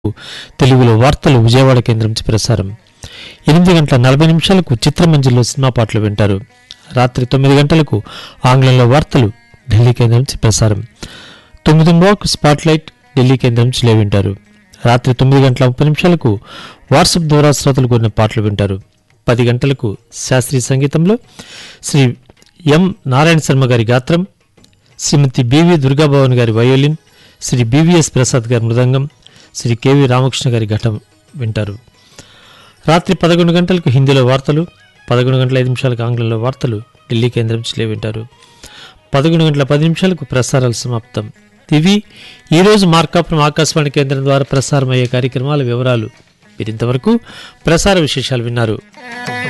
తెలుగులో వార్తలు విజయవాడ కేంద్రం నుంచి ప్రసారం ఎనిమిది గంటల నలభై నిమిషాలకు చిత్రమంజరిలో సినిమా పాటలు వింటారు రాత్రి తొమ్మిది గంటలకు ఆంగ్లంలో వార్తలు ఢిల్లీ కేంద్రం నుంచి ప్రసారం తొమ్మిది బాక్ స్పాట్ లైట్ ఢిల్లీ కేంద్రం నుంచి లే వింటారు రాత్రి తొమ్మిది గంటల ముప్పై నిమిషాలకు వాట్సాప్ ద్వారా శ్రోతలు కోరిన పాటలు వింటారు పది గంటలకు శాస్త్రీయ సంగీతంలో శ్రీ ఎం నారాయణ శర్మ గారి గాత్రం శ్రీమతి బివి దుర్గాభవన్ గారి వయోలిన్ శ్రీ బివిఎస్ ప్రసాద్ గారి మృదంగం శ్రీ కెవి రామకృష్ణ గారి ఘటం వింటారు రాత్రి పదకొండు గంటలకు హిందీలో వార్తలు పదకొండు గంటల ఐదు నిమిషాలకు ఆంగ్లంలో వార్తలు ఢిల్లీ కేంద్రం నుంచి లే వింటారు పదకొండు గంటల పది నిమిషాలకు ప్రసారాలు సమాప్తం ఇవి ఈరోజు మార్కాపురం ఆకాశవాణి కేంద్రం ద్వారా ప్రసారమయ్యే కార్యక్రమాల వివరాలు మీరు ఇంతవరకు ప్రసార విశేషాలు విన్నారు